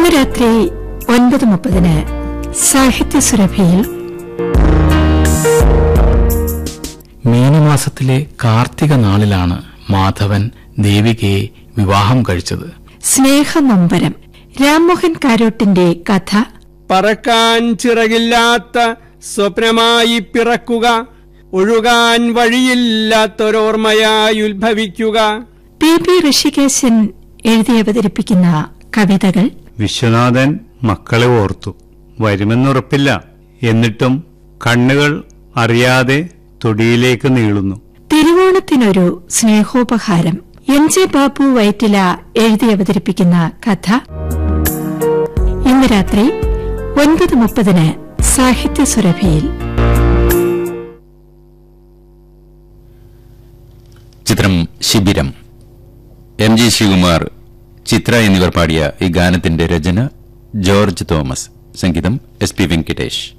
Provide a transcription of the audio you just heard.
ഇന്ന് രാത്രി ഒൻപത് മുപ്പതിന് സാഹിത്യ സുരഭിയിൽ മീനമാസത്തിലെ കാർത്തിക നാളിലാണ് മാധവൻ ദേവികയെ വിവാഹം കഴിച്ചത് സ്നേഹനൊമ്പരം രാംമോഹൻ കാരോട്ടിന്റെ കഥ പറക്കാൻ ചിറകില്ലാത്ത സ്വപ്നമായി പിറക്കുക ഒഴുകാൻ വഴിയില്ലാത്തൊരോർമ്മയായി ഉത്ഭവിക്കുക പി പി ഋഷികേശൻ എഴുതി അവതരിപ്പിക്കുന്ന കവിതകൾ വിശ്വനാഥൻ മക്കളെ ഓർത്തു വരുമെന്നുറപ്പില്ല എന്നിട്ടും കണ്ണുകൾ അറിയാതെ തൊടിയിലേക്ക് നീളുന്നു തിരുവോണത്തിനൊരു സ്നേഹോപഹാരം എം ജെ ബാബു വൈറ്റില എഴുതി അവതരിപ്പിക്കുന്ന കഥ ഇന്ന് രാത്രി ഒൻപത് മുപ്പതിന് സാഹിത്യ സുരഭിയിൽ ചിത്രം ശിബിരം എം ജി ശിവകുമാർ ചിത്ര എന്നിവർ പാടിയ ഈ ഗാനത്തിന്റെ രചന ജോർജ് തോമസ് സംഗീതം എസ് പി വെങ്കിടേഷ്